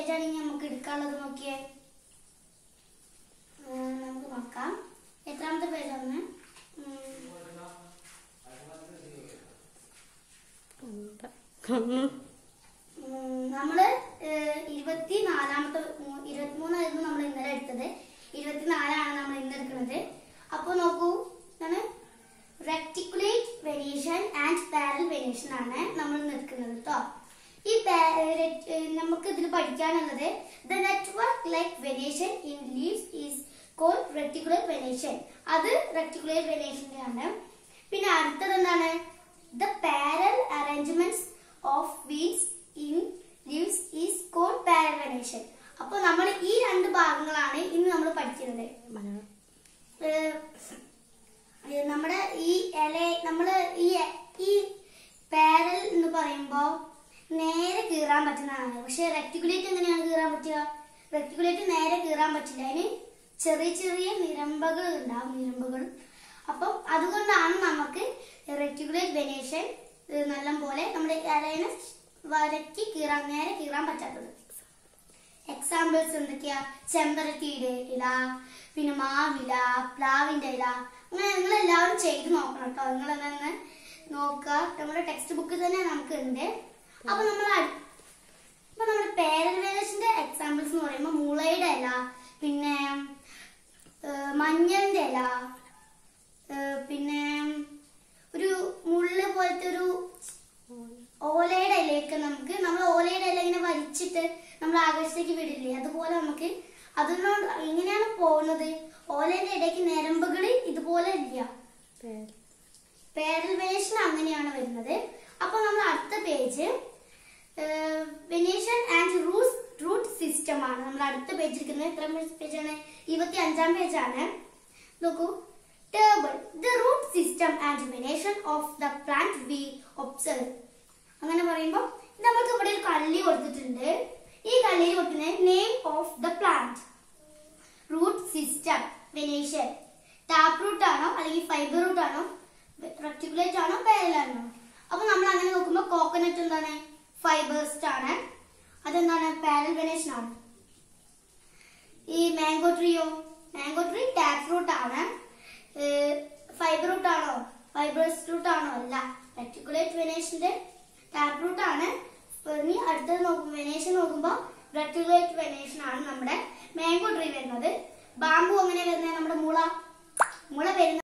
പേജാണ് ഇനി നമുക്ക് എടുക്കാനുള്ളത് നോക്കിയേ ഉം, നമുക്ക് നോക്കാം എത്രാമത്തെ പേജാണ് നമ്മള് ഏഹ്, ഇരുപത്തിനാലാമത്തെ മൂ- ഇരുപത്തിമൂന്നായിരുന്നു നമ്മൾ ഇന്നലെ എടുത്തത് ഇരുപത്തിനാലാണ് നമ്മൾ ഇന്ന് എടുക്കുന്നത് അപ്പൊ നോക്കൂ എന്താണ് reticulate variation and parallel variation ആണ് നമ്മൾ ഇന്ന് എടുക്കുന്നത് കേട്ടോ ഈ pa- ഏഹ്, rect- ഏഹ്, നമുക്ക് ഇതിൽ പഠിക്കാനുള്ളത് the network like variation in leaves is called reticulate variation അത് റെക്ടിക്കുലേറ്റ് വേരിയേഷൻ്റെ ആണ് പിന്നെ അടുത്തത് എന്താണ് the parallel arrangements of wheels in leaves is called parallel variation അപ്പോൾ നമ്മൾ ഈ രണ്ട് ഭാഗങ്ങളാണ് ഇന്ന് നമ്മൾ പഠിക്കുന്നത് ഏഹ്, ഏഹ് നമ്മുടെ ഈ ഇല നമ്മള് ഈ ഈ പാരൽ എന്ന് പറയുമ്പോൾ നേരെ കീറാൻ പറ്റുന്നതാണ് പക്ഷെ റെക്ടിക്കുലേറ്റ് എങ്ങനെയാണ് കീറാൻ പറ്റുക റെക്ടിക്കുലേറ്റ് നേരെ കീറാൻ പറ്റില്ല അതിന് ചെറിയ ചെറിയ നിരമ്പകൾ ഉണ്ടാവും നിരമ്പുകൾ അപ്പം അതുകൊണ്ടാണ് നമുക്ക് റെക്ടിക്കുലേറ്റ് വെനേഷൻ നല്ല പോലെ നമ്മുടെ ഇലയിനെ വരക്കി കീറാൻ നേരെ കീറാൻ പറ്റാത്തത് എക്സാമ്പിൾസ് എന്തൊക്കെയാ ചെമ്പരത്തിയുടെ ഇല പിന്നെ മാവില പ്ലാവിന്റെ ഇല അങ്ങനെ നിങ്ങൾ എല്ലാവരും ചെയ്ത് നോക്കണം കേട്ടോ നിങ്ങൾ അതൊന്ന് നോക്കുക നമ്മുടെ ടെക്സ്റ്റ് ബുക്കിൽ തന്നെ നമുക്ക് ഉണ്ട് അപ്പൊ നമ്മൾ അടു- ഇപ്പൊ നമ്മുടെ പേരൽ വേലസിന്റെ എക്സാമ്പിൾസ് എന്ന് പറയുമ്പോൾ മുളയുടെ ഇല പിന്നെ ഏഹ്, മഞ്ഞളിന്റെ ഇല ഏഹ്, പിന്നെ ഒരു മുള്ള് പോലത്തെ ഒരു ഓലയുടെ ഇലയൊക്കെ നമുക്ക് നമ്മൾ ഓലയുടെ ഇല ഇങ്ങനെ വലിച്ചിട്ട് നമ്മൾ ആകാശത്തേക്ക് വിടില്ലേ അതുപോലെ നമുക്ക് അതിനോട് എങ്ങനെയാണ് പോകുന്നത് ഓലയുടെ ഇടയ്ക്ക് ഞരമ്പുകൾ ഇതുപോലെ ഇല്ല പാരൽ വേഷൻ അങ്ങനെയാണ് വരുന്നത് അപ്പോൾ നമ്മൾ അടുത്ത page venation and root root system ആണ് നമ്മൾ അടുത്ത പേജ് ഇരിക്കുന്നത് എത്ര പേജാണ് ഇരുപത്തി അഞ്ചാം പേജാണ് നോക്കൂ table the root system and venation of the plant we observe അങ്ങനെ പറയുമ്പോൾ നമുക്ക് ഇവിടെ ഒരു കള്ളി കൊടുത്തിട്ടുണ്ട് ഈ കള്ളിയിൽ കൊടുക്കുന്നത് name of the plant root system venation tap root ആണോ അല്ലെങ്കിൽ ഫൈബർ റൂട്ട് ആണോ റെക്ടിക്കുലേറ്റ് ആണോ പാരലാണോ അപ്പൊ നമ്മൾ അങ്ങനെ നോക്കുമ്പോൾ കോക്കനട്ട് എന്താണ് ഫൈബേഴ്സ്റ്റ് ആണ് അതെന്താണ് പാരൽ വെനേഷൻ ആണ് ഈ മാംഗോ ട്രീയോ മാംഗോ ട്രീ ടാപ്പ് റൂട്ട് ആണ് ഫൈബർ റൂട്ട് ആണോ ഫൈബേഴ്സ് റൂട്ട് ആണോ അല്ല റെക്ടിക്കുലേറ്റ് വെനേഷന്റെ ടാപ്പ് റൂട്ട് ആണ് ഇനി അടുത്തത് നോക്കും വെനേഷൻ നോക്കുമ്പോൾ റെക്ടിക്കുലേറ്റ് വെനേഷൻ ആണ് നമ്മുടെ മാംഗോ ട്രീ വരുന്നത് ബാമ്പു അങ്ങനെ വരുന്നത് നമ്മുടെ മുള മുള വരുന്നത്